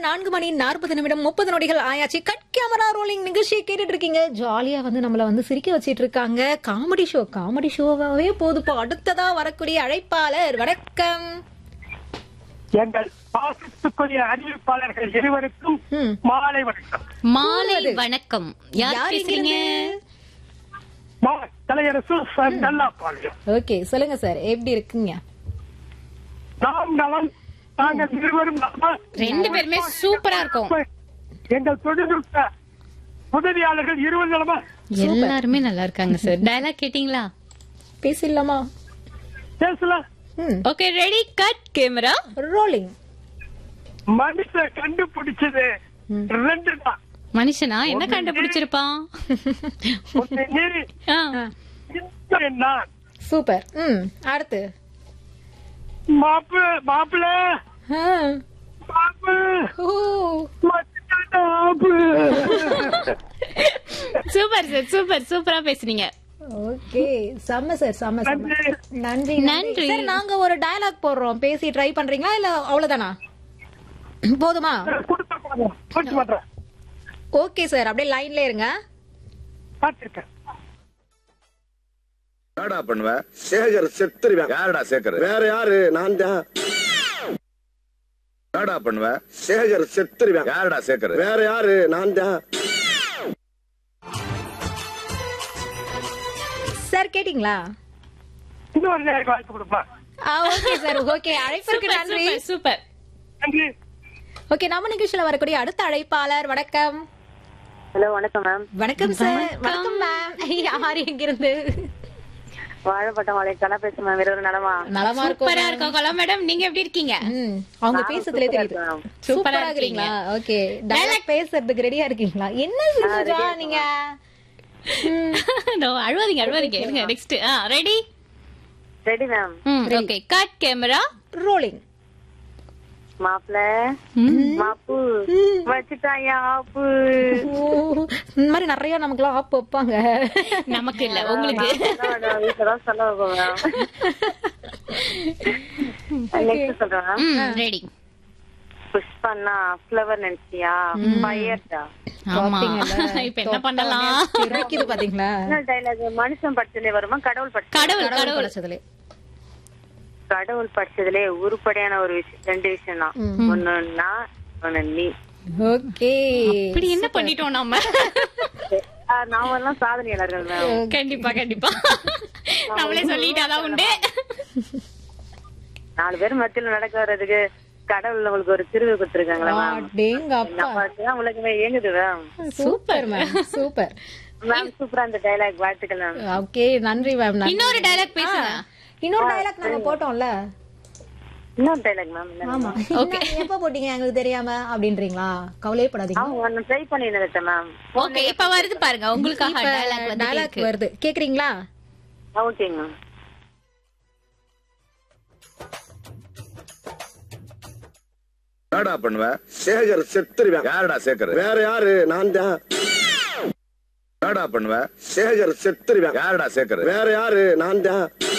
நான்கு மணி நாற்பது நிமிடம் முப்பது நொடிகள் ஆயாச்சு கட் கேமரா ரோலிங் நிகழ்ச்சியை கேட்டுட்டு இருக்கீங்க ஜாலியா வந்து நம்மள வந்து சிரிக்க வச்சிட்டு இருக்காங்க காமெடி ஷோ காமெடி ஷோவாவே போதுப்பா அடுத்ததா வரக்கூடிய அழைப்பாளர் வணக்கம் எங்கள் பாசத்துக்குரிய அறிவிப்பாளர்கள் இருவருக்கும் ம். மாலை வணக்கம் மாலை வணக்கம் யார் யார் பேசுறீங்க மா தலையரசு சார் நல்லா பாடுகிறோம் ஓகே சொல்லுங்க சார் எப்படி இருக்குங்க நாம் நலம் நாங்கள் இருவரும் நலமா? ரெண்டு பேருமே சூப்பரா இருக்கும் எங்கள் தொழில்நுட்ப உதவியாளர்கள் இருவர் நலமா எல்லாருமே நல்லா இருக்காங்க சார் டயலாக் கேட்டிங்களா பேசிடலாமா பேசலாம் ம் okay ready cut camera rolling மனுஷன் கண்டுபிடிச்சது ரெண்டு தான் மனுஷனா என்ன கண்டுபிடிச்சிருப்பான் ஒன்னு நீ ஆ, இன்னொரு நான் சூப்பர் ம் அடுத்து மாப்பு மாப்பிள ஆ. மாப்பு ஓ மச்சான் மாப்பு சூப்பர் சார் சூப்பர் சூப்பரா பேசுனீங்க ஓகே செம்ம சார் செம்ம செம்ம நன்றி. நன்றி நன்றி. சார் நாங்க ஒரு டயலாக் போடுறோம் பேசி ட்ரை பண்றீங்களா இல்ல அவ்வளவுதானா போதுமா கொடுத்த போதும் கொடுத்து பண்றேன் ஓகே சார் அப்படியே லைன்ல இருங்க பார்த்திருக்கேன் என்னடா பண்ணுவ சேகர் செத்துருவேன் யாரடா சேகர் வேற யாரு நான் தான் என்னடா பண்ணுவ சேகர் செத்துருவேன் யாரடா சேகர் வேற யாரு நான் தான் சார் கேட்டிங்களா இன்னொரு நேருக்கு வாய்ப்பு கொடுப்பா ஓகே சார் ஓகே அழைப்பிற்கு சூப்பர் நன்றி சூப்பர் சூப்பர் நன்றி ஓகே நம்ம நிகழ்ச்சியில வரக்கூடிய அடுத்த அழைப்பாளர் வணக்கம் ஹலோ வணக்கம் மேம் வணக்கம் சார் வணக்கம் மேம் யார் எங்க இருந்து வாழைப்பட்டம் வாழை கலா பேசுறேன் மேம் வேற நலமா நலமா இருக்கும் சூப்பரா இருக்கும் கொலா மேடம் நீங்க எப்படி இருக்கீங்க ம், அவங்க நான் பேசுறதுலே சூப்பரா தெரியுது இருக்கேன். சூப்பரா சூப்பரா இருக்கீங்களா ஓகே டயலாக் பேசுறதுக்கு ரெடியா இருக்கீங்களா என்ன சுஜா நீங்க No, அழுவாதீங்க அழுவாதீங்க இருங்க next ah ready ready ma'am okay cut camera rolling மாப்பிள மாப்பு வச்சுட்டாயா ஆப்பு இந்த மாதிரி நிறைய நமக்குலாம் ஆப் வைப்பாங்க நமக்கு இல்ல உங்களுக்கு வீட்டுலதான் சொல்ல வைப்போம் மேம் நெக்ஸ்ட் சொல்றேன் மேம் ரெடி புஷ்பண்ணா ஃபிளவர் நினைச்சியா பயர்டா ஆமா பாத்தீங்கல்ல? இப்ப என்ன பண்ணலாம் இருக்குது பாத்தீங்களா என்ன டைலாக் மனுஷன் படிச்சதுலே வருமா கடவுள் படிச்சது கடவுள் கடவுள் கடவுள் படைச்சதுலே. கடவுள் படிச்சதுலே உருப்படியான ஒரு விஷயம் ரெண்டு விஷயம் தான் ஒண்ணு நான் ஒண்ணு நீ ஓகே இப்படி என்ன பண்ணிட்டோம் நாம நாமெல்லாம் சாதனையாளர்கள் மேம் கண்டிப்பா கண்டிப்பா நம்மளே சொல்லிட்டாதான் உண்டு நாலு பேர் மத்தியில நடக்க வர்றதுக்கு கடவுள் உங்களுக்கு ஒரு திருவு கொடுத்துருக்காங்களா மேம் அடேங்கப்பா நம்ம உலகமே இயங்குது ma'am super ma'am super ma'am சூப்பரா அந்த டைலாக் வாழ்த்துக்கள் மேம் ஓகே நன்றி மேம் நன்றி. இன்னொரு டயலாக் பேசுங்க ஆ, இன்னொரு டயலாக் நாங்க போட்டோம்ல இன்னொரு டைலாக் மேம் ஆமா என்ன, எப்ப போட்டீங்க எங்களுக்கு தெரியாம அப்படின்றீங்களா கவலையே படாதீங்க அவங்க ஒன்னு ட்ரை பண்ணி நிறுத்தேன் மேம் ஓகே இப்ப வருது பாருங்க உங்களுக்காக டயலாக் வந்து டயலாக் கேக்கு. வருது கேக்குறீங்களா ஓகேங்க மேம் என்னடா பண்ணுவ சேகர் செத்துருவேன் யாரடா சேகர் வேற யாரு நான் தான் என்னடா பண்ணுவ சேகர் செத்துருவேன் யாரடா சேகர் வேற யாரு நான் தான்